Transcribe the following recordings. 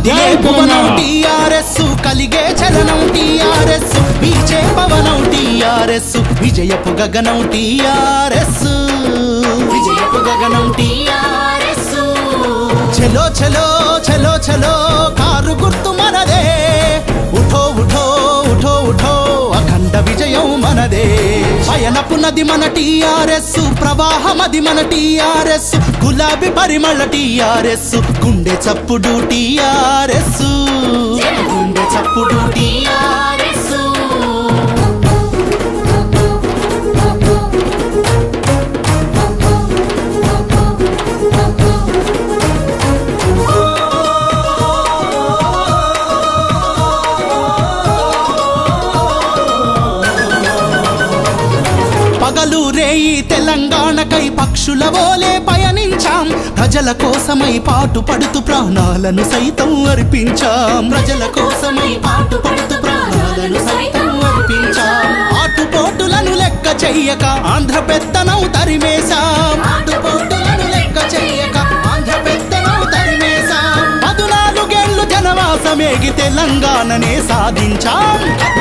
కదిలే భువనం టిఆర్ఎస్ కలిగే చలనం టిఆర్ఎస్ బీచే పవనం టిఆర్ఎస్ విజయపు గగనం టిఆర్ఎస్ విజయపు గగనం టిఆర్ఎస్ చలో చలో చలో చలో కారు గుర్తు మనదే ఉఠో ఉఠో ఉఠో ఉఠో అఖండ విజయం మనదే పయనపు నది మన టిఆర్ఎస్ ప్రవాహమది మన టిఆర్ఎస్ గులాబీ పరిమళ టిఆర్ఎస్ గుండె చప్పుడు టిఆర్ఎస్ గుండె చప్పుడు టిఆర్ఎస్ పగలు రేయి తెలంగాణకై పక్షుల వోలే పయనించాం ప్రజల కోసమై పాటు పడుతూ ప్రాణాలను సైతం అర్పించాం ప్రజల కోసమై పాటు పడుతూ ప్రాణాలను సైతం అర్పించాం ఆటుపోటులను లెక్క చెయ్యక ఆంధ్ర పెత్తనం తరిమేశాం ఆటుపోటులను లెక్క చెయ్యక ఆంధ్ర పెత్తనం తరిమేశాం పదునాలుగేళ్లు జనవాసమేగి తెలంగాణనే సాధించాం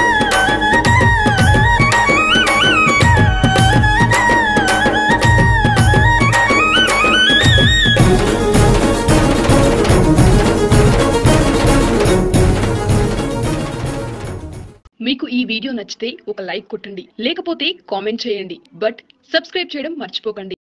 మీకు ఈ వీడియో నచ్చితే ఒక లైక్ కొట్టండి లేకపోతే కామెంట్ చేయండి బట్ సబ్స్క్రైబ్ చేయడం మర్చిపోకండి